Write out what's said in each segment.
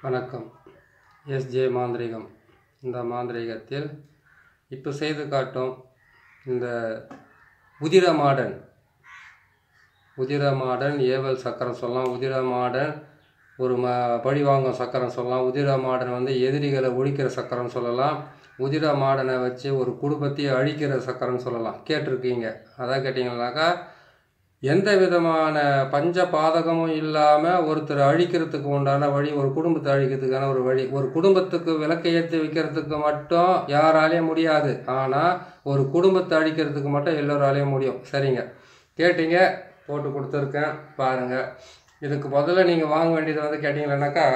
வணக்கம் எஸ்ஜே மாந்திரிகம் இந்த மாந்திரிகத்தில் இப்போ செய்து காட்டும் இந்த உதிரமாடன் உதிரமாடன் ஏவல் சக்கரம் சொல்லலாம் உதிரமாடன் ஒரு ம பழிவாங்கும் சக்கரம் சொல்லலாம் உதிரமாடன் வந்து எதிரிகளை ஒழிக்கிற சக்கரம் சொல்லலாம் உதிரமாடனை வச்சு ஒரு குடும்பத்தையே அழிக்கிற சக்கரம் சொல்லலாம் கேட்டிருக்கீங்க அதான் கேட்டிங்கனாக்கா எந்த விதமான பஞ்ச பாதகமும் இல்லாமல் ஒருத்தர் அழிக்கிறதுக்கு உண்டான வழி ஒரு குடும்பத்தை அழிக்கிறதுக்கான ஒரு வழி ஒரு குடும்பத்துக்கு விளக்கை ஏற்றி வைக்கிறதுக்கு மட்டும் யாராலையும் முடியாது ஆனால் ஒரு குடும்பத்தை அழிக்கிறதுக்கு மட்டும் எல்லோராலையும் முடியும் சரிங்க கேட்டீங்க போட்டு கொடுத்துருக்கேன் பாருங்கள் இதுக்கு முதல்ல நீங்கள் வாங்க வேண்டியது வந்து கேட்டிங்கன்னாக்கா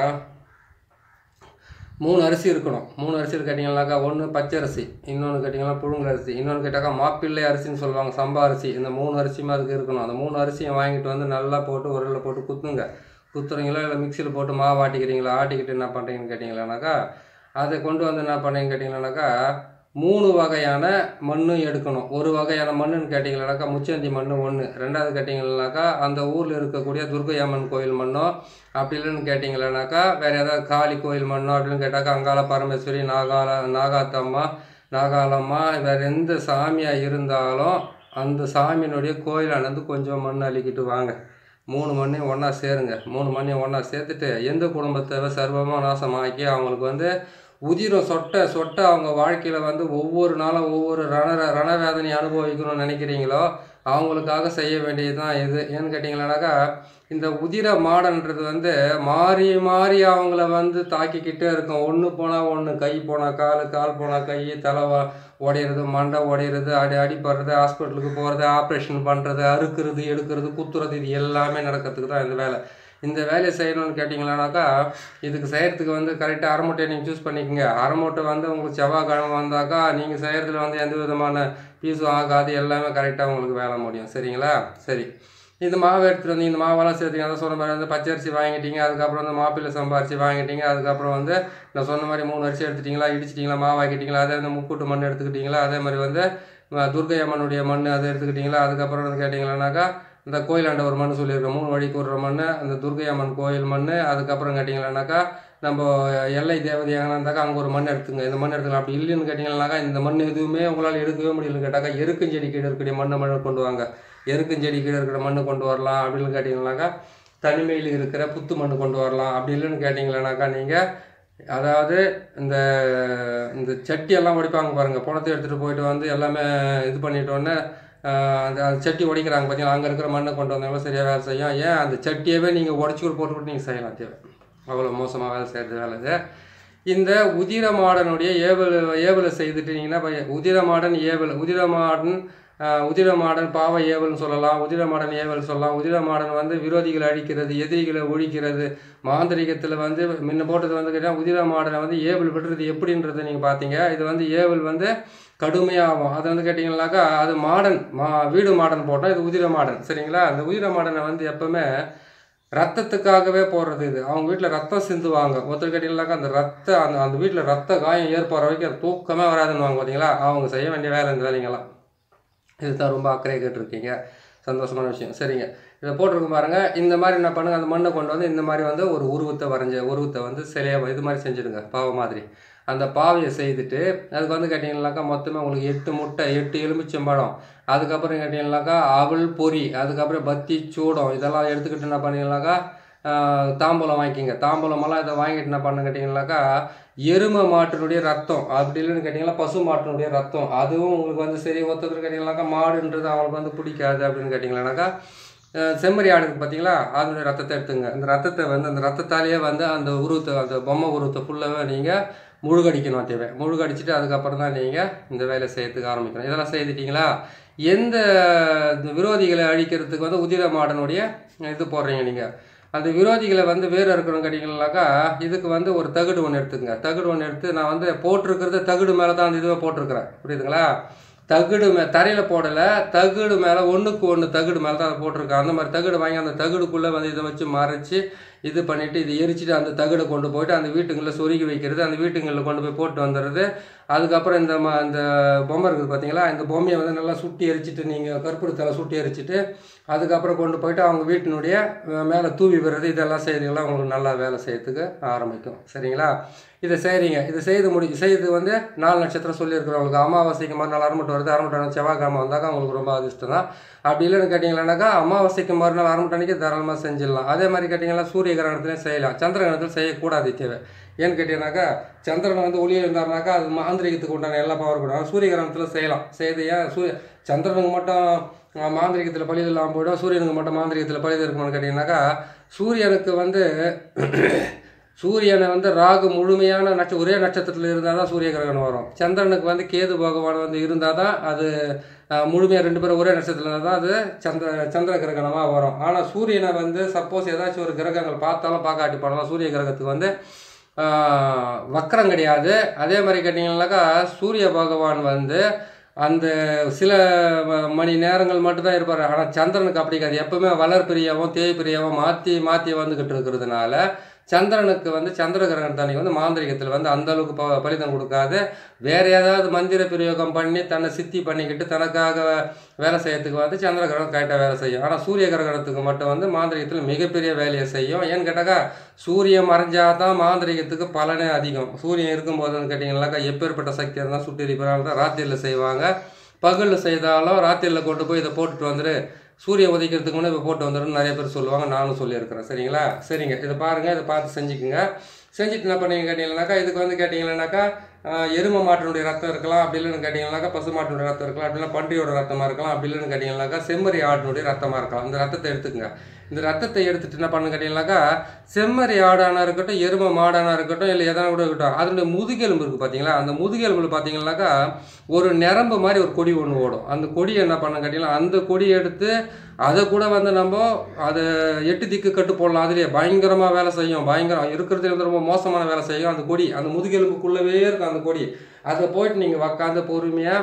மூணு அரிசி இருக்கணும் மூணு அரிசி கேட்டிங்கனாக்கா ஒன்று பச்சை அரிசி இன்னொன்று கேட்டிங்கன்னா புழுங்கல் அரிசி இன்னொன்று கேட்டாக்கா மாப்பிள்ளை அரிசின்னு சொல்லுவாங்க சம்பா அரிசி இந்த மூணு அரிசியுமே அதுக்கு இருக்கணும் அந்த மூணு அரிசியை வாங்கிட்டு வந்து நல்லா போட்டு உரலில் போட்டு குத்துங்க குத்துறீங்களா இல்லை மிக்சியில் போட்டு மாவு ஆட்டிக்கிறீங்களா ஆட்டிக்கிட்டு என்ன பண்ணுறீங்கன்னு கேட்டிங்களானாக்கா அதை கொண்டு வந்து என்ன பண்ணுறீங்கன்னு கேட்டிங்களானாக்கா மூணு வகையான மண்ணும் எடுக்கணும் ஒரு வகையான மண்ணுன்னு கேட்டிங்களானாக்கா முச்சந்தி மண் ஒன்று ரெண்டாவது கேட்டிங்களானாக்கா அந்த ஊரில் இருக்கக்கூடிய துர்கை அம்மன் கோயில் மண்ணோ அப்படி இல்லைன்னு கேட்டிங்களானாக்கா வேறு ஏதாவது காளி கோயில் மண்ணோ அப்படின்னு கேட்டாக்கா அங்காள பரமேஸ்வரி நாகால நாகாத்தம்மா நாகாலம்மா வேறு எந்த சாமியாக இருந்தாலும் அந்த சாமியினுடைய கோயிலானது கொஞ்சம் மண் அள்ளிக்கிட்டு வாங்க மூணு மண்ணையும் ஒன்றா சேருங்க மூணு மண்ணையும் ஒன்றா சேர்த்துட்டு எந்த குடும்பத்தை சர்வமாக நாசமாக்கி அவங்களுக்கு வந்து உதிரம் சொட்ட சொட்ட அவங்க வாழ்க்கையில் வந்து ஒவ்வொரு நாளும் ஒவ்வொரு ரண ரணவேதனை அனுபவிக்கணும்னு நினைக்கிறீங்களோ அவங்களுக்காக செய்ய வேண்டியது தான் இது ஏன்னு கேட்டிங்களானாக்கா இந்த உதிர மாடன்றது வந்து மாறி மாறி அவங்கள வந்து தாக்கிக்கிட்டே இருக்கும் ஒன்று போனால் ஒன்று கை போனால் கால் கால் போனால் கை தலை உடையிறது மண்டை உடையிறது அடி அடிப்படுறது ஹாஸ்பிட்டலுக்கு போகிறது ஆப்ரேஷன் பண்ணுறது அறுக்கிறது எடுக்கிறது குத்துறது இது எல்லாமே நடக்கிறதுக்கு தான் இந்த வேலை இந்த வேலையை செய்யணும்னு கேட்டிங்களானாக்கா இதுக்கு செய்கிறதுக்கு வந்து கரெக்டாக அரமூட்டையை நீங்கள் சூஸ் பண்ணிக்கோங்க அரமூட்டை வந்து உங்களுக்கு செவ்வாய்க்கிழமை வந்தாக்கா நீங்கள் செய்கிறதுல வந்து எந்த விதமான பீஸும் ஆகாது எல்லாமே கரெக்டாக உங்களுக்கு வேலை முடியும் சரிங்களா சரி இந்த மாவு எடுத்துகிட்டு வந்து இந்த மாவெல்லாம் சேர்த்துங்க அதான் சொன்ன மாதிரி வந்து பச்சரிசி வாங்கிட்டீங்க அதுக்கப்புறம் வந்து மாப்பிள்ளை சம்பாரிச்சு வாங்கிட்டீங்க அதுக்கப்புறம் வந்து நான் சொன்ன மாதிரி மூணு அரிசி எடுத்துட்டிங்களா இடிச்சிட்டிங்களா மாவாக்கிட்டீங்களா அதே வந்து முக்கூட்டு மண் எடுத்துக்கிட்டிங்களா அதே மாதிரி வந்து துர்கை அம்மனுடைய மண் அதை எடுத்துக்கிட்டிங்களா அதுக்கப்புறம் வந்து கேட்டிங்களானாக்கா இந்த கோயிலாண்ட ஒரு மண் சொல்லியிருக்கோம் மூணு வழி கூடுற மண் அந்த துர்கை அம்மன் கோயில் மண் அதுக்கப்புறம் கேட்டிங்களானாக்கா நம்ம எல்லை தேவதை எங்கன்னா இருந்தாக்கா அங்கே ஒரு மண் எடுத்துங்க இந்த மண் எடுத்துக்கலாம் அப்படி இல்லைன்னு கேட்டிங்கன்னாக்கா இந்த மண் எதுவுமே உங்களால் எடுக்கவே முடியலன்னு கேட்டாக்கா எருக்கஞ்செடி கீழே இருக்கக்கூடிய மண்ணை மண்ணை கொண்டு வாங்க எருக்கஞ்செடி கீழே இருக்கிற மண்ணை கொண்டு வரலாம் அப்படின்னு கேட்டிங்கன்னாக்கா தனிமையில் இருக்கிற புத்து மண் கொண்டு வரலாம் அப்படி இல்லைன்னு கேட்டிங்களானாக்கா நீங்கள் அதாவது இந்த இந்த சட்டியெல்லாம் உடைப்பாங்க பாருங்கள் பணத்தை எடுத்துகிட்டு போயிட்டு வந்து எல்லாமே இது பண்ணிட்டோன்னே அந்த சட்டி உடைக்கிறாங்க பார்த்தீங்களா அங்கே இருக்கிற மண்ணை கொண்டு வந்தாலும் சரியாக வேலை செய்யும் ஏன் அந்த சட்டியவே நீங்கள் உடச்சி கூட போட்டு கூட நீங்கள் செய்யலாம் தேவை அவ்வளோ மோசமாக வேலை செய்கிறது வேலை இது இந்த உதிரமாடனுடைய ஏவல் ஏவலை செய்துட்டீங்கன்னா உதிரமாடன் ஏவல் உதிரமாடன் உதிரமாடன் பாவ ஏவல்னு சொல்லலாம் உதிரமாடன் ஏவல் சொல்லலாம் உதிரமாடன் வந்து விரோதிகளை அழிக்கிறது எதிரிகளை ஒழிக்கிறது மாந்திரிகத்தில் வந்து முன்ன போட்டது வந்து கேட்டால் உதிரமாடனை வந்து ஏவல் விடுறது எப்படின்றத நீங்கள் பார்த்தீங்க இது வந்து ஏவல் வந்து கடுமையாகும் அது வந்து கேட்டிங்கனாக்கா அது மாடன் மா வீடு மாடன் போட்டோம் இது உதிர மாடன் சரிங்களா அந்த உதிர மாடனை வந்து எப்போவுமே ரத்தத்துக்காகவே போடுறது இது அவங்க வீட்டில் ரத்தம் சிந்துவாங்க ஒருத்தர் கேட்டிங்கனாக்கா அந்த ரத்த அந்த அந்த வீட்டில் ரத்த காயம் ஏற்படுற வரைக்கும் அது தூக்கமே வராதுன்னு வாங்க பார்த்தீங்களா அவங்க செய்ய வேண்டிய வேலை இந்த வேலைங்கெல்லாம் இதுதான் ரொம்ப அக்கறை கேட்டிருக்கீங்க சந்தோஷமான விஷயம் சரிங்க இதை போட்டிருக்கும் பாருங்கள் இந்த மாதிரி என்ன பண்ணுங்கள் அந்த மண்ணை கொண்டு வந்து இந்த மாதிரி வந்து ஒரு உருவத்தை வரைஞ்ச உருவத்தை வந்து சிலையாக இது மாதிரி செஞ்சுடுங்க பாவ மாதிரி அந்த பாவையை செய்துட்டு அதுக்கு வந்து கேட்டிங்கனாக்கா மொத்தமாக உங்களுக்கு எட்டு முட்டை எட்டு எலுமிச்சம்பழம் அதுக்கப்புறம் கேட்டிங்கனாக்கா அவள் பொறி அதுக்கப்புறம் பத்தி சூடம் இதெல்லாம் எடுத்துக்கிட்டு என்ன பண்ணீங்கன்னாக்கா தாம்பூலம் வாங்கிக்கிங்க தாம்பூலமெல்லாம் இதை வாங்கிட்டு என்ன பண்ண கேட்டிங்கனாக்கா எருமை மாட்டினுடைய ரத்தம் அப்படி இல்லைன்னு கேட்டிங்கன்னா பசு மாட்டினுடைய ரத்தம் அதுவும் உங்களுக்கு வந்து சரி ஒருத்தர் கேட்டிங்கனாக்கா மாடுன்றது அவங்களுக்கு வந்து பிடிக்காது அப்படின்னு கேட்டிங்களானாக்கா செம்மறி ஆடுக்கு பார்த்தீங்களா அதனுடைய ரத்தத்தை எடுத்துங்க அந்த ரத்தத்தை வந்து அந்த ரத்தத்தாலேயே வந்து அந்த உருவத்தை அந்த பொம்மை உருவத்தை ஃபுல்லாகவே நீங்கள் முழுகடிக்கணும் தேவை முழுகடிச்சிட்டு அதுக்கப்புறம் தான் நீங்கள் இந்த வேலையை செய்யறதுக்கு ஆரம்பிக்கணும் இதெல்லாம் செய்துட்டீங்களா எந்த விரோதிகளை அழிக்கிறதுக்கு வந்து உதிர மாடனுடைய இது போடுறீங்க நீங்கள் அந்த விரோதிகளை வந்து வேறு இருக்கணும் கேட்டிங்கனாக்கா இதுக்கு வந்து ஒரு தகுடு ஒன்று எடுத்துக்கங்க தகுடு ஒன்று எடுத்து நான் வந்து போட்டிருக்கிறது தகுடு மேலே தான் அந்த இதுவை போட்டிருக்கிறேன் புரியுதுங்களா தகுடு மே தரையில் போடலை தகுடு மேலே ஒன்றுக்கு ஒன்று தகுடு மேலே தான் போட்டிருக்கேன் அந்த மாதிரி தகுடு வாங்கி அந்த தகுடுக்குள்ளே வந்து இதை வச்சு மறைச்சி இது பண்ணிவிட்டு இது எரிச்சிட்டு அந்த தகடை கொண்டு போயிட்டு அந்த வீட்டுங்களில் சொருகி வைக்கிறது அந்த வீட்டுங்களில் கொண்டு போய் போட்டு வந்துடுறது அதுக்கப்புறம் இந்த ம இந்த பொம்மை இருக்குது பார்த்தீங்களா இந்த பொம்மையை வந்து நல்லா சுட்டி எரிச்சிட்டு நீங்கள் கற்பூரத்தில் சுட்டி எரிச்சிட்டு அதுக்கப்புறம் கொண்டு போயிட்டு அவங்க வீட்டினுடைய மேலே தூவி விடுறது இதெல்லாம் செய்திகள்லாம் உங்களுக்கு நல்லா வேலை செய்யறதுக்கு ஆரம்பிக்கும் சரிங்களா இதை செய்கிறீங்க இதை செய்து முடி செய்து வந்து நாலு நட்சத்திரம் சொல்லியிருக்கிறவங்களுக்கு அமாவாசைக்கு மறுநாள் அரமட்டம் வருது அரமட்டம் செவ்வாய்க்கிழமை வந்தாக்கா உங்களுக்கு ரொம்ப அதிர்ஷ்டம் தான் அப்படி இல்லைன்னு கேட்டிங்களானாக்கா அமாவாசைக்கு மறுநாள் அரமட்டன்னைக்கு தாராளமாக செஞ்சிடலாம் அதே மாதிரி கேட்டிங்கன்னா சூரிய கிரகணத்துலையும் செய்யலாம் சந்திர கிரகணத்தில் செய்யக்கூடாது தேவை ஏன்னு கேட்டீங்கன்னாக்கா சந்திரன் வந்து ஒளியில் இருந்தாருனாக்கா அது மாந்திரிகத்துக்கு உண்டான எல்லா பவர் கூட சூரிய கிரகணத்தில் செய்யலாம் செய்து ஏன் சூரிய சந்திரனுக்கு மட்டும் அஹ், மாந்திரிகத்தில் பழிது இல்லாமல் போய்டும் சூரியனுக்கு மட்டும் மாந்திரிகத்தில் பழிது இருக்குமான்னு கேட்டிங்கன்னாக்கா சூரியனுக்கு வந்து சூரியனை வந்து ராகு முழுமையான நட்ச ஒரே நட்சத்திரத்தில் இருந்தால் தான் சூரிய கிரகணம் வரும் சந்திரனுக்கு வந்து கேது பகவான் வந்து இருந்தால் தான் அது முழுமையாக ரெண்டு பேரும் ஒரே நட்சத்திரத்தில் இருந்தால் தான் அது சந்திர சந்திர கிரகணமாக வரும் ஆனால் சூரியனை வந்து சப்போஸ் ஏதாச்சும் ஒரு கிரகங்கள் பார்த்தாலும் பார்க்காட்டி பண்ணலாம் சூரிய கிரகத்துக்கு வந்து ஆஹ், வக்ரம் கிடையாது அதே மாதிரி கேட்டிங்கன்னாக்கா சூரிய பகவான் வந்து அந்த சில ம- மணி நேரங்கள் மட்டும்தான் இருப்பார் ஆனால் சந்திரனுக்கு அப்படி கிடையாது எப்பவுமே வளர்பிரியாவும் தேய்பிரியாவும் மாற்றி மாற்றி வந்துக்கிட்டு இருக்கிறதுனால சந்திரனுக்கு வந்து சந்திர கிரகணத்தன்னைக்கு வந்து மாந்திரிகத்தில் வந்து அந்த அளவுக்கு ப பலிதம் கொடுக்காது வேற ஏதாவது மந்திர பிரயோகம் பண்ணி தன்னை சித்தி பண்ணிக்கிட்டு தனக்காக வேலை செய்யறதுக்கு வந்து சந்திர கிரகணம் கரெக்டாக வேலை செய்யும் ஆனால் சூரிய கிரகணத்துக்கு மட்டும் வந்து மாந்திரிகத்தில் மிகப்பெரிய வேலையை செய்யும் ஏன்னு கேட்டாக்கா சூரியன் மறைஞ்சாதான் மாந்திரிகத்துக்கு பலனே அதிகம் சூரியன் இருக்கும்போதுன்னு கேட்டிங்கன்னாக்கா எப்பேற்பட்ட சக்தி இருந்தால் சுட்டெரிப்பதால் தான் ராத்திரியில் செய்வாங்க பகலில் செய்தாலும் ராத்திரியில் கொண்டு போய் இதை போட்டுட்டு வந்துரு சூரியன் உதைக்கிறதுக்கு முன்னே இப்போ போட்டு வந்துடும் நிறைய பேர் சொல்லுவாங்க நானும் சொல்லியிருக்கிறேன் சரிங்களா சரிங்க இதை பாருங்கள் இதை பார்த்து செஞ்சுக்குங்க செஞ்சுட்டு என்ன பண்ணீங்க கேட்டிங்கன்னாக்கா இதுக்கு வந்து கேட்டிங்கன்னாக்கா ஆஹ், எருமை மாட்டினுடைய ரத்தம் இருக்கலாம் அப்படி இல்லைன்னு கேட்டிங்கன்னாக்கா பசு மாட்டினுடைய ரத்தம் இருக்கலாம் அப்படி இல்லைன்னா பன்றியோட ரத்தமாக இருக்கலாம் அப்படி இல்லைன்னு கேட்டிங்கன்னாக்கா செம்மறி ஆட்டினுடைய ரத்தமாக இருக்கலாம் இந்த ரத்தத்தை எடுத்துக்கங்க இந்த ரத்தத்தை எடுத்துட்டு என்ன பண்ணு கேட்டிங்கன்னாக்கா செம்மறி ஆடானா இருக்கட்டும் எருமை மாடானா இருக்கட்டும் இல்லை எதனா கூட இருக்கட்டும் அதனுடைய முதுகெலும்பு இருக்குது பார்த்தீங்களா அந்த முதுகெலும்புல பார்த்தீங்கன்னாக்கா ஒரு நரம்பு மாதிரி ஒரு கொடி ஒன்று ஓடும் அந்த கொடி என்ன பண்ண கேட்டிங்கன்னா அந்த கொடியை எடுத்து அதை கூட வந்து நம்ம அதை எட்டு திக்கு கட்டு போடலாம் அதுலேயே பயங்கரமாக வேலை செய்யும் பயங்கரம் இருக்கிறதுல வந்து ரொம்ப மோசமான வேலை செய்யும் அந்த கொடி அந்த முதுகெலும்புக்குள்ளவே இருக்கும் அந்த கொடி அதை போயிட்டு நீங்கள் உக்காந்து பொறுமையாக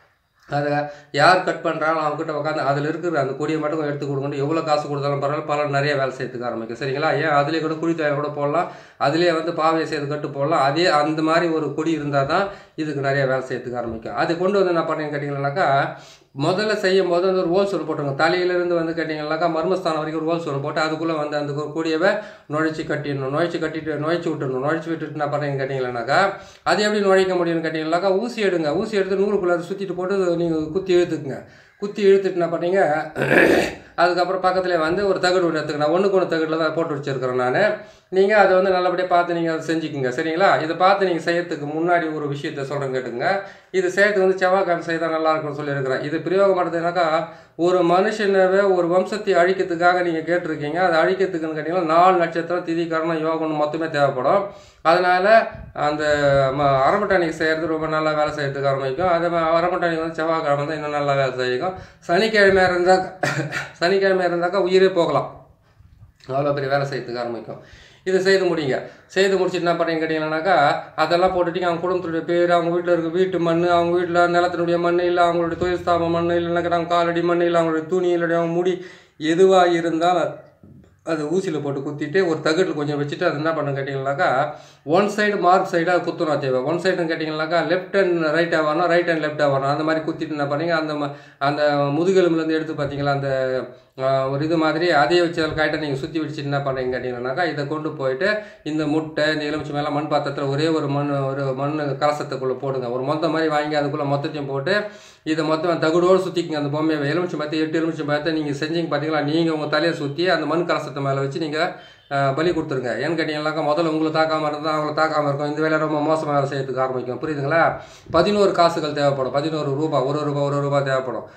அதை யார் கட் பண்ணுறாங்களோ அவங்ககிட்ட உட்காந்து அதில் இருக்கிற அந்த கொடியை மட்டும் கொஞ்சம் எடுத்து கொடுக்கணும் எவ்வளோ காசு கொடுத்தாலும் பரவாயில்ல பல நிறைய வேலை செய்யறதுக்கு ஆரம்பிக்கும் சரிங்களா ஏன் அதிலே கூட குழி தயார் கூட போடலாம் அதிலே வந்து பாவையை செய்து கட்டு போடலாம் அதே அந்த மாதிரி ஒரு கொடி இருந்தால் தான் இதுக்கு நிறைய வேலை செய்யறதுக்கு ஆரம்பிக்கும் அது கொண்டு வந்து என்ன பண்ணீங்க கேட்டிங்கன்னாக்கா முதல்ல செய்யும் போது வந்து ஒரு ஹோல் சோல் போட்டுருங்க தலையிலேருந்து வந்து கேட்டிங்கன்னாக்கா மர்மஸ்தானம் வரைக்கும் ஒரு ஹோல் சோல் போட்டு அதுக்குள்ளே வந்து அந்த கொ- கொடியவை நுழைச்சி கட்டிடணும் நுழைச்சி கட்டிட்டு நுழைச்சி விட்டுடணும் நுழைச்சி விட்டுட்டு என்ன பண்ணுறீங்க கேட்டிங்கன்னாக்கா அது எப்படி நுழைக்க முடியும்னு கேட்டிங்கன்னாக்கா ஊசி எடுங்க ஊசி எடுத்து நூலுக்குள்ளே சுற்றிட்டு போட்டு நீங்கள் குத்தி இழுத்துக்குங்க குத்தி இழுத்துட்டு என்ன பண்ணீங்க அதுக்கப்புறம் பக்கத்தில் வந்து ஒரு தகடு ஒன்று எடுத்துக்கணும் ஒன்றுக்கு ஒன்று தகடில் தான் போட்டு வச்சுருக்கிறேன் நான் நீங்கள் அதை வந்து நல்லபடியாக பார்த்து நீங்கள் அதை செஞ்சுக்குங்க சரிங்களா இதை பார்த்து நீங்கள் செய்யறதுக்கு முன்னாடி ஒரு விஷயத்த சொல்கிறேன் கேட்டுங்க இது செய்யறதுக்கு வந்து செவ்வாய்க்கிழமை செய்தால் நல்லா இருக்கும்னு சொல்லியிருக்கிறேன் இது பிரயோகம் பண்ணுறதுனாக்கா ஒரு மனுஷனவே ஒரு வம்சத்தை அழிக்கிறதுக்காக நீங்கள் கேட்டிருக்கீங்க அதை அழிக்கிறதுக்குன்னு கேட்டிங்கன்னா நாலு நட்சத்திரம் திதி கரணம் யோகம் மொத்தமே தேவைப்படும் அதனால் அந்த ம அரமட்டானிக்கு செய்கிறது ரொம்ப நல்லா வேலை செய்யறதுக்கு ஆரம்பிக்கும் அதே மாதிரி அரமட்டானிக்கு வந்து செவ்வாய்க்கிழமை தான் இன்னும் நல்லா வேலை செய்யும் சனிக்கிழமை இருந்தால் சனிக்கிழமை இருந்தாக்கா உயிரே போகலாம் அவ்வளோ பெரிய வேலை செய்யறதுக்கு ஆரம்பிக்கும் இதை செய்து முடிங்க செய்து முடிச்சுட்டு என்ன பண்ணுறீங்க கேட்டிங்கன்னாக்கா அதெல்லாம் போட்டுட்டு அவங்க குடும்பத்துடைய பேர் அவங்க வீட்டில் இருக்க வீட்டு மண் அவங்க வீட்டில் நிலத்தினுடைய மண் இல்லை அவங்களுடைய தொழில் ஸ்தாபன மண் இல்லைன்னா அவங்க காலடி மண் இல்லை அவங்களுடைய துணி இல்லைன்னா அவங்க முடி எதுவாக இருந்தாலும் அது ஊசியில் போட்டு குத்திட்டு ஒரு தகட்டில் கொஞ்சம் வச்சுட்டு அது என்ன பண்ண கேட்டிங்கனாக்கா ஒன் சைடு மார்க் சைடாக குத்தணும் தேவை ஒன் சைடுன்னு கேட்டிங்கனாக்கா லெஃப்ட் அண்ட் ரைட்டாக வரணும் ரைட் அண்ட் லெஃப்டாக வரணும் அந்த மாதிரி குத்திட்டு என்ன பண்ணீங்க அந்த ம- அந்த முதுகெலும்புலேருந்து எடுத்து பார்த்தீங்களா அந்த ஆஹ், ஒரு இது மாதிரி அதையே வச்சு அதில் கரெக்டாக நீங்கள் சுற்றி வச்சுட்டு என்ன பண்ணுறீங்க கேட்டிங்கன்னாக்கா இதை கொண்டு போயிட்டு இந்த முட்டை இந்த எலுமிச்சை மேலே மண் பாத்திரத்தில் ஒரே ஒரு மண் ஒரு மண் கலசத்துக்குள்ளே போடுங்க ஒரு மொத்தம் மாதிரி வாங்கி அதுக்குள்ளே மொத்தத்தையும் போட்டு இதை மொத்தம் தகுடோடு சுற்றிக்கிங்க அந்த பொம்மையை எலுமிச்சை பார்த்து எட்டு எலுமிச்சை பார்த்து நீங்கள் செஞ்சீங்க பார்த்தீங்களா நீங்கள் உங்கள் தலையை சுற்றி அந்த மண் கலசத்தை மேலே வச்சு நீங்கள் பலி கொடுத்துருங்க ஏன்னு கேட்டிங்கன்னாக்கா முதல்ல உங்களை தாக்காமல் இருந்தால் அவங்கள தாக்காமல் இருக்கும் இந்த வேலை ரொம்ப மோசமாக வேலை செய்யறதுக்கு ஆரம்பிக்கும் புரியுதுங்களா பதினோரு காசுகள் தேவைப்படும் பதினோரு ரூபா ஒரு ரூபா ஒரு ரூபா தேவைப்படும்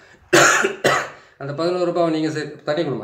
அந்த பதினோரு ரூபாவை நீங்கள் சே தண்ணி கொடுமா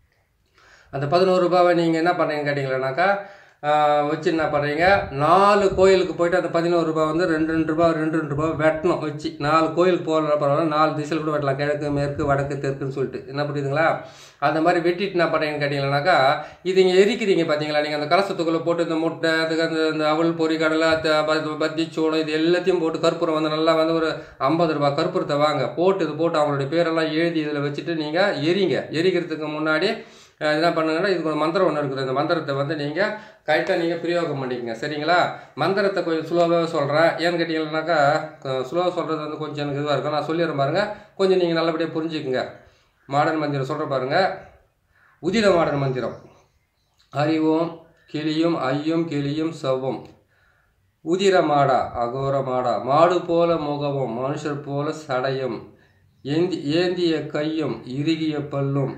அந்த பதினோரு ரூபாவை நீங்கள் என்ன பண்ணுறீங்க கேட்டிங்களானாக்கா வச்சு என்ன பண்ணுறீங்க நாலு கோயிலுக்கு போயிட்டு அந்த பதினோரு ரூபாய் வந்து ரெண்டு ரெண்டு ரூபா ரெண்டு ரெண்டு ரூபா வெட்டணும் வச்சு நாலு கோயிலுக்கு போகிற பரவாயில்ல நாலு திசையில் கூட வெட்டலாம் கிழக்கு மேற்கு வடக்கு தெற்குன்னு சொல்லிட்டு என்ன புரியுதுங்களா அந்த மாதிரி வெட்டிட்டு என்ன பண்ணுறீங்கன்னு கேட்டிங்களானாக்கா இது இங்கே எரிக்கிறீங்க பார்த்தீங்களா நீங்கள் அந்த கலசத்துக்குள்ளே போட்டு இந்த முட்டை அதுக்கு அந்த இந்த அவல் பொறி கடலை த- ப- பத்தி சூடம் இது எல்லாத்தையும் போட்டு கற்பூரம் வந்து நல்லா வந்து ஒரு ஐம்பது ரூபாய் கற்பூரத்தை வாங்க போட்டு இது போட்டு அவங்களுடைய பேரெல்லாம் எழுதி இதில் வச்சுட்டு நீங்கள் எரிங்க எரிக்கிறதுக்கு முன்னாடி அஹ் என்ன பண்ணுங்கன்னா இதுக்கு ஒரு மந்திரம் ஒன்று இருக்குது இந்த மந்திரத்தை வந்து நீங்கள் கரெக்டாக நீங்கள் பிரயோகம் பண்ணிக்கங்க சரிங்களா மந்திரத்தை கொஞ்சம் ஸ்லோவாக சொல்கிறேன் ஏன்னு கேட்டிங்கன்னாக்கா ஸ்லோவாக சொல்கிறது வந்து கொஞ்சம் எனக்கு இதுவாக இருக்கும் நான் சொல்லிடுறேன் பாருங்க கொஞ்சம் நீங்கள் நல்லபடியாக புரிஞ்சுக்குங்க மாடர்ன் மந்திரம் சொல்கிற பாருங்க உதிர மாடர்ன் மந்திரம் அறிவோம் கிளியும் ஐயும் கிளியும் செவ்வும் உதிர மாடா அகோர மாடா மாடு போல முகமும் மனுஷர் போல சடையும் ஏந்தி ஏந்திய கையும் இறுகிய பல்லும்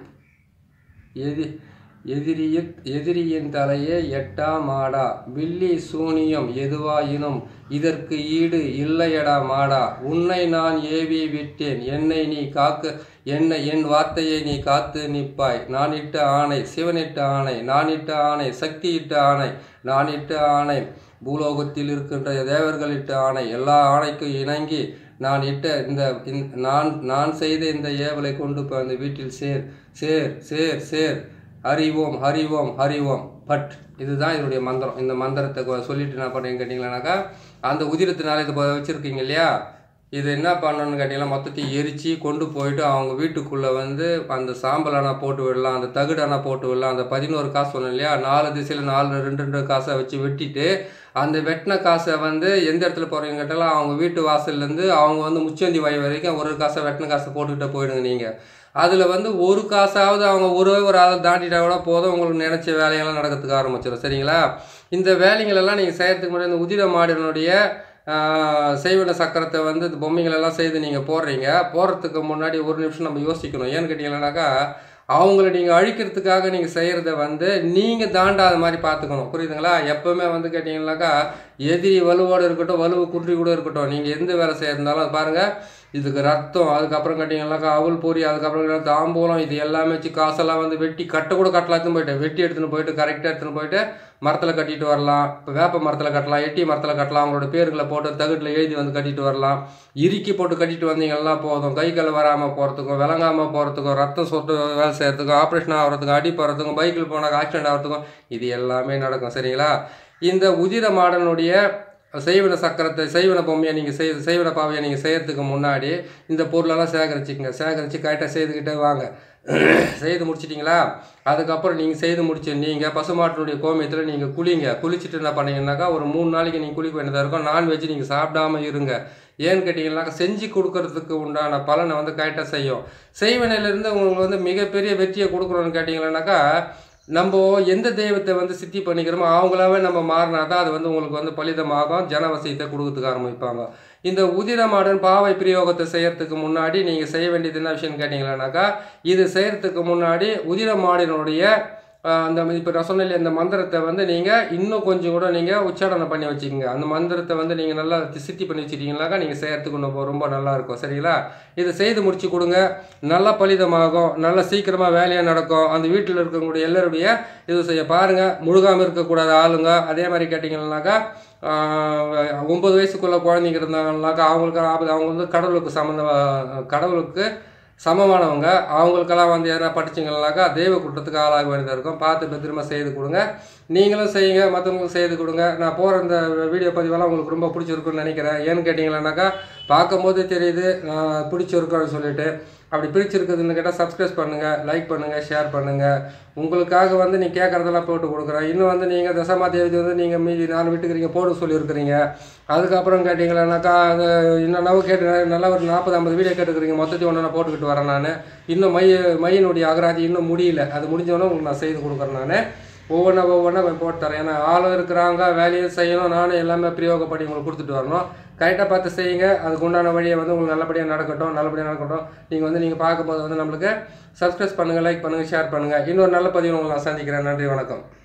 எதி எதிரிய எதிரியின் தலையே எட்டா மாடா வில்லி சூனியம் எதுவாயினும் இதற்கு ஈடு இல்லையடா மாடா உன்னை நான் ஏவி விட்டேன் என்னை நீ காக்க என்னை என் வார்த்தையை நீ காத்து நிற்பாய் நான் இட்ட ஆணை சிவனிட்ட ஆணை நான் இட்ட ஆணை சக்தி இட்ட ஆணை நான் இட்ட ஆணை பூலோகத்தில் இருக்கின்ற தேவர்களிட்ட ஆணை எல்லா ஆணைக்கும் இணங்கி நான் இட்ட இந்த இந்த- நான் நான் செய்த இந்த ஏவலை கொண்டு போய் அந்த வீட்டில் சேர் சேர் சேர் சேர் அறிவோம் அறிவோம் அறிவோம் பட் இதுதான் இதனுடைய மந்திரம் இந்த மந்திரத்தை கொ- சொல்லிட்டு என்ன பண்ணுறீங்க கேட்டிங்களானாக்கா அந்த உதிரத்தினால இது ப- வச்சிருக்கீங்க இல்லையா இது என்ன பண்ணணும்னு கேட்டிங்கன்னா மொத்தத்தையும் எரித்து கொண்டு போயிட்டு அவங்க வீட்டுக்குள்ளே வந்து அந்த சாம்பலானா போட்டு விடலாம் அந்த தகுடானா போட்டு விடலாம் அந்த பதினோரு காசு சொன்னேன் இல்லையா நாலு திசையில் நாலு ரெண்டு ரெண்டு காசை வச்சு வெட்டிட்டு அந்த வெட்டின காசை வந்து எந்த இடத்துல போகிறீங்க கேட்டாலும் அவங்க வீட்டு வாசல்லேருந்து அவங்க வந்து முச்சந்தி வய வரைக்கும் ஒரு காசை வெட்டின காசை போட்டுக்கிட்டே போயிடுங்க நீங்கள் அதில் வந்து ஒரு காசாவது அவங்க ஒரு ஒரு ஆளை தாண்டிட்டா கூட போதும் உங்களுக்கு நினச்ச வேலையெல்லாம் நடக்கிறதுக்கு ஆரம்பிச்சிடும் சரிங்களா இந்த வேலைங்களெல்லாம் நீங்கள் செய்கிறதுக்கு முன்னாடி இந்த உதிர மாடினுடைய ஆஹ், செய்வன சக்கரத்தை வந்து இந்த பொம்மைங்களெல்லாம் செய்து நீங்கள் போடுறீங்க போடுறதுக்கு முன்னாடி ஒரு நிமிஷம் நம்ம யோசிக்கணும் ஏன்னு கேட்டிங்கன்னாக்கா அவங்கள நீங்கள் அழிக்கிறதுக்காக நீங்கள் செய்கிறத வந்து நீங்கள் தாண்டாத மாதிரி பார்த்துக்கணும் புரியுதுங்களா எப்போவுமே வந்து கேட்டிங்கன்னாக்கா எதிரி வலுவோடு இருக்கட்டும் வலுவு குன்றி கூட இருக்கட்டும் நீங்கள் எந்த வேலை செய்யறதுனாலும் அது பாருங்கள் இதுக்கு ரத்தம் அதுக்கப்புறம் கேட்டிங்கன்னாக்கா அவல் பொரி அதுக்கப்புறம் கேட்டீங்கன்னா தாம்பூலம் இது எல்லாமே வச்சு காசெல்லாம் வந்து வெட்டி கட்ட கூட கட்டலாத்துன்னு போயிட்டு வெட்டி எடுத்துன்னு போயிட்டு கரெக்டாக எடுத்துன்னு போயிட்டு மரத்தில் கட்டிட்டு வரலாம் இப்போ வேப்ப மரத்தில் கட்டலாம் எட்டி மரத்தில் கட்டலாம் அவங்களோட பேர்களை போட்டு தகுட்டில் எழுதி வந்து கட்டிட்டு வரலாம் இறுக்கி போட்டு கட்டிட்டு வந்தீங்கன்னா போதும் கை கால் வராமல் போகிறதுக்கும் விளங்காமல் போகிறதுக்கும் ரத்தம் சொட்டு வேலை செய்கிறதுக்கும் ஆப்ரேஷன் ஆகிறதுக்கும் அடி போகிறதுக்கும் பைக்கில் போனால் ஆக்சிடென்ட் ஆகிறதுக்கும் இது எல்லாமே நடக்கும் சரிங்களா இந்த உதிர மாடனுடைய செய்வன சக்கரத்தை செய்வன பொம்மையை நீங்கள் செய் செய்வன பாவையை நீங்கள் செய்யறதுக்கு முன்னாடி இந்த பொருளெல்லாம் சேகரிச்சுக்கங்க சேகரித்து கரெக்டாக செய்துக்கிட்டே வாங்க செய்து முடிச்சிட்டிங்களா அதுக்கப்புறம் நீங்கள் செய்து முடிச்சு நீங்கள் பசுமாட்டினுடைய கோமியத்தில் நீங்கள் குளிங்க குளிச்சுட்டு என்ன பண்ணீங்கன்னாக்கா ஒரு மூணு நாளைக்கு நீங்கள் குளிக்க வேண்டியதாக இருக்கும் நான்வெஜ் நீங்கள் சாப்பிடாம இருங்க ஏன்னு கேட்டிங்கன்னாக்கா செஞ்சு கொடுக்கறதுக்கு உண்டான பலனை வந்து கரெக்டாக செய்யும் செய்வனையிலேருந்து உங்களுக்கு வந்து மிகப்பெரிய வெற்றியை கொடுக்குறோன்னு கேட்டிங்கன்னாக்கா நம்ம எந்த தெய்வத்தை வந்து சித்தி பண்ணிக்கிறோமோ அவங்களாவே நம்ம மாறினா தான் அது வந்து உங்களுக்கு வந்து பலிதமாகும் ஜனவசியத்தை கொடுக்கறதுக்கு ஆரம்பிப்பாங்க இந்த உதிர மாடன் பாவை பிரயோகத்தை செய்யறதுக்கு முன்னாடி நீங்கள் செய்ய வேண்டியது என்ன விஷயம்னு கேட்டிங்களானாக்கா இது செய்யறதுக்கு முன்னாடி உதிர மாடினுடைய ஆஹ், அந்த இப்போ நான் சொன்ன இல்லையா, இந்த மந்திரத்தை வந்து நீங்கள் இன்னும் கொஞ்சம் கூட நீங்கள் உச்சாரணம் பண்ணி வச்சுக்கோங்க அந்த மந்திரத்தை வந்து நீங்கள் நல்லா சித்தி பண்ணி வச்சுட்டீங்கன்னாக்கா நீங்கள் செய்யறதுக்கு ரொம்ப ரொம்ப நல்லா இருக்கும் சரிங்களா இதை செய்து முடிச்சு கொடுங்க நல்லா பலிதமாகும் நல்லா சீக்கிரமாக வேலையாக நடக்கும் அந்த வீட்டில் இருக்கக்கூடிய எல்லாருடைய இது செய்ய பாருங்கள் முழுகாமல் இருக்கக்கூடாத ஆளுங்க அதே மாதிரி கேட்டிங்கன்னாக்கா ஆஹ், ஒன்பது வயசுக்குள்ள குழந்தைங்க இருந்தாங்கன்னாக்கா அவங்களுக்கு ஆபத்து அவங்க வந்து கடவுளுக்கு சம்மந்த கடவுளுக்கு சமமானவங்க அவங்களுக்கெல்லாம் வந்து எதனா படிச்சிங்கனாக்கா தெய்வ குற்றத்துக்கு ஆளாக வேண்டியதாக இருக்கும் பார்த்து பத்திரமா செய்து கொடுங்க நீங்களும் செய்யுங்க மற்றவங்களுக்கும் செய்து கொடுங்க நான் போகிற இந்த வீடியோ பதிவெல்லாம் உங்களுக்கு ரொம்ப பிடிச்சிருக்குன்னு நினைக்கிறேன் ஏன்னு கேட்டிங்களானாக்கா பார்க்கும்போது தெரியுது நான் பிடிச்சிருக்கோன்னு சொல்லிட்டு அப்படி பிடிச்சிருக்குதுன்னு கேட்டால் சப்ஸ்கிரைப் பண்ணுங்கள் லைக் பண்ணுங்கள் ஷேர் பண்ணுங்கள் உங்களுக்காக வந்து நீ கேட்குறதெல்லாம் போட்டு கொடுக்குறேன் இன்னும் வந்து நீங்கள் தசமா தேதி வந்து நீங்கள் மீதி நாலு வீட்டுக்கிறீங்க போட சொல்லியிருக்கிறீங்க அதுக்கப்புறம் கேட்டிங்களானாக்கா அது என்னென்னவோ கேட்டு நல்லா ஒரு நாற்பது ஐம்பது வீடியோ கேட்டுக்கிறீங்க மொத்தத்தையும் ஒன்று நான் போட்டுக்கிட்டு வரேன் நான் இன்னும் மைய மையினுடைய அகராதி இன்னும் முடியல அது முடிஞ்சவொன்னே உங்களுக்கு நான் செய்து கொடுக்குறேன் நான் ஒவ்வொன்றா ஒவ்வொன்றா போட்டு தரேன் ஏன்னா ஆளும் இருக்கிறாங்க வேலையும் செய்யணும் நானும் எல்லாமே பிரயோகப்படி உங்களுக்கு கொடுத்துட்டு வரணும் கரெக்டாக பார்த்து செய்யுங்க அதுக்கு உண்டான வழியை வந்து உங்களுக்கு நல்லபடியாக நடக்கட்டும் நல்லபடியாக நடக்கட்டும் நீங்கள் வந்து நீங்கள் பார்க்கும்போது வந்து நம்மளுக்கு சப்ஸ்கிரைப் பண்ணுங்கள் லைக் பண்ணுங்கள் ஷேர் பண்ணுங்கள் இன்னொரு நல்ல பதிவு உங்களை நான் சந்திக்கிறேன் நன்றி வணக்கம்